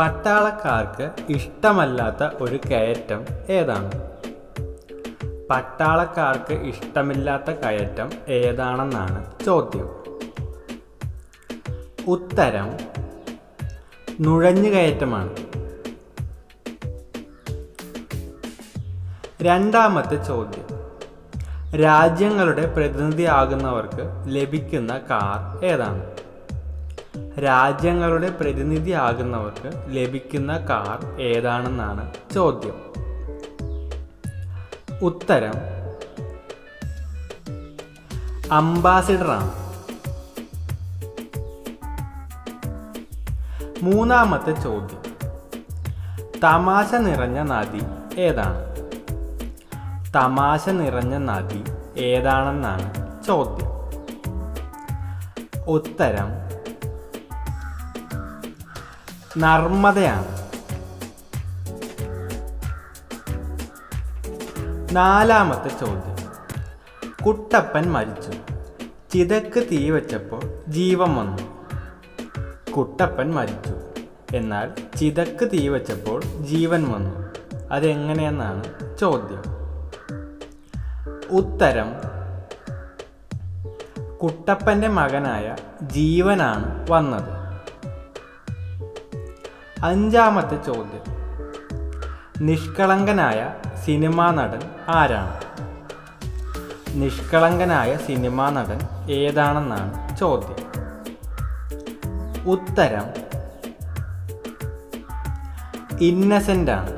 പട്ടാളക്കാർക്ക് ഇഷ്ടമല്ലാത്ത ഒരു കയറ്റം ഏതാണ് പട്ടാളക്കാർക്ക് ഇഷ്ടമില്ലാത്ത കയറ്റം ഏതാണെന്നാണ് ചോദ്യം ഉത്തരം നുഴഞ്ഞുകയറ്റമാണ് രണ്ടാമത്തെ ചോദ്യം രാജ്യങ്ങളുടെ പ്രതിനിധിയാകുന്നവർക്ക് ലഭിക്കുന്ന കാർ ഏതാണ് രാജ്യങ്ങളുടെ പ്രതിനിധിയാകുന്നവർക്ക് ലഭിക്കുന്ന കാർ ഏതാണെന്നാണ് ചോദ്യം ഉത്തരം അംബാസിഡറാണ് മൂന്നാമത്തെ ചോദ്യം തമാശ നിറഞ്ഞ നദി ഏതാണ് തമാശ നിറഞ്ഞ നദി ഏതാണെന്നാണ് ചോദ്യം ഉത്തരം നർമ്മദയാണ് നാലാമത്തെ ചോദ്യം കുട്ടപ്പൻ മരിച്ചു ചിതക്ക് തീ വെച്ചപ്പോൾ ജീവൻ വന്നു കുട്ടപ്പൻ മരിച്ചു എന്നാൽ ചിതക്ക് തീ വെച്ചപ്പോൾ ജീവൻ വന്നു അതെങ്ങനെയെന്നാണ് ചോദ്യം ഉത്തരം കുട്ടപ്പൻ്റെ മകനായ ജീവനാണ് വന്നത് അഞ്ചാമത്തെ ചോദ്യം നിഷ്കളങ്കനായ സിനിമാ നടൻ ആരാണ് നിഷ്കളങ്കനായ സിനിമാ നടൻ ഏതാണെന്നാണ് ചോദ്യം ഉത്തരം ഇന്നസെൻ്റ് ആണ്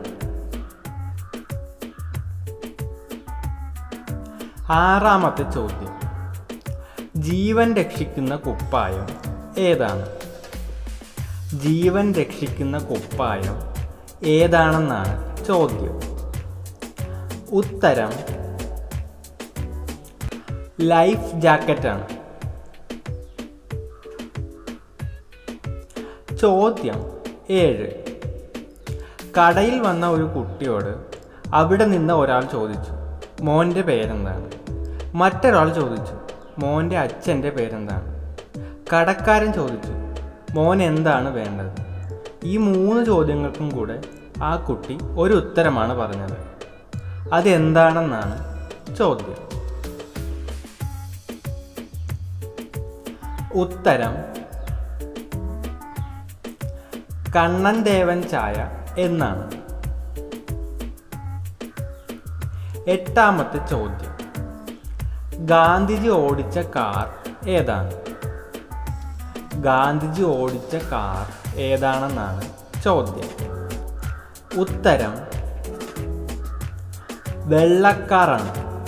ആറാമത്തെ ചോദ്യം ജീവൻ രക്ഷിക്കുന്ന കുപ്പായം ഏതാണ് ജീവൻ രക്ഷിക്കുന്ന കുപ്പായം ഏതാണെന്നാണ് ചോദ്യം ഉത്തരം ലൈഫ് ജാക്കറ്റാണ് ചോദ്യം ഏഴ് കടയിൽ വന്ന ഒരു കുട്ടിയോട് അവിടെ നിന്ന് ഒരാൾ ചോദിച്ചു മോൻ്റെ പേരെന്താണ് മറ്റൊരാൾ ചോദിച്ചു മോൻ്റെ അച്ഛൻ്റെ പേരെന്താണ് കടക്കാരൻ ചോദിച്ചു മോൻ എന്താണ് വേണ്ടത് ഈ മൂന്ന് ചോദ്യങ്ങൾക്കും കൂടെ ആ കുട്ടി ഒരു ഉത്തരമാണ് പറഞ്ഞത് അതെന്താണെന്നാണ് ചോദ്യം ഉത്തരം കണ്ണൻ ദേവൻ ചായ എന്നാണ് എട്ടാമത്തെ ചോദ്യം ഗാന്ധിജി ഓടിച്ച കാർ ഏതാണ് ഗാന്ധിജി ഓടിച്ച കാർ ഏതാണെന്നാണ് ചോദ്യം ഉത്തരം വെള്ളക്കാറാണ്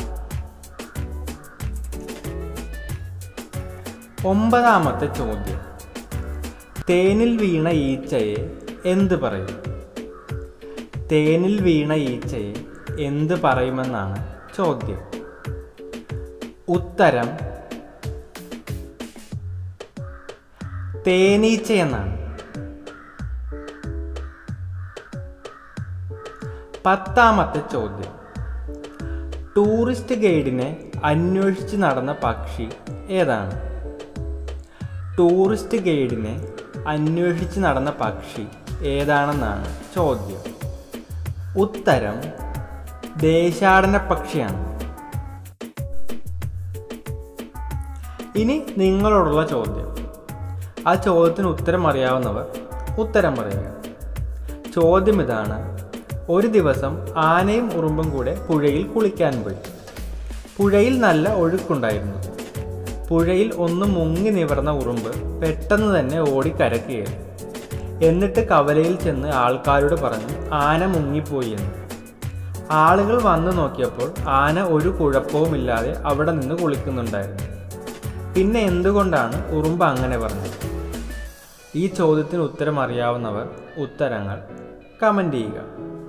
ഒമ്പതാമത്തെ ചോദ്യം തേനിൽ വീണ ഈച്ചയെ എന്ത് പറയും തേനിൽ വീണ ഈച്ചയെ എന്ത് പറയുമെന്നാണ് ചോദ്യം ഉത്തരം തേനീച്ച എന്നാണ് പത്താമത്തെ ചോദ്യം ടൂറിസ്റ്റ് ഗൈഡിനെ അന്വേഷിച്ച് നടന്ന പക്ഷി ഏതാണ് ടൂറിസ്റ്റ് ഗൈഡിനെ അന്വേഷിച്ച് നടന്ന പക്ഷി ഏതാണെന്നാണ് ചോദ്യം ഉത്തരം ദേശാടന പക്ഷിയാണ് ഇനി നിങ്ങളോടുള്ള ചോദ്യം ആ ചോദ്യത്തിന് ഉത്തരം അറിയാവുന്നവർ ഉത്തരം പറയുക ചോദ്യം ഇതാണ് ഒരു ദിവസം ആനയും ഉറുമ്പും കൂടെ പുഴയിൽ കുളിക്കാൻ പോയി പുഴയിൽ നല്ല ഒഴുക്കുണ്ടായിരുന്നു പുഴയിൽ ഒന്ന് മുങ്ങി നിവർന്ന ഉറുമ്പ് പെട്ടെന്ന് തന്നെ ഓടി കരക്കുകയായി എന്നിട്ട് കവലയിൽ ചെന്ന് ആൾക്കാരോട് പറഞ്ഞു ആന മുങ്ങിപ്പോയി എന്ന് ആളുകൾ വന്നു നോക്കിയപ്പോൾ ആന ഒരു കുഴപ്പവുമില്ലാതെ അവിടെ നിന്ന് കുളിക്കുന്നുണ്ടായിരുന്നു പിന്നെ എന്തുകൊണ്ടാണ് ഉറുമ്പ് അങ്ങനെ പറഞ്ഞത് ഈ ചോദ്യത്തിന് ഉത്തരം അറിയാവുന്നവർ ഉത്തരങ്ങൾ കമൻ്റ് ചെയ്യുക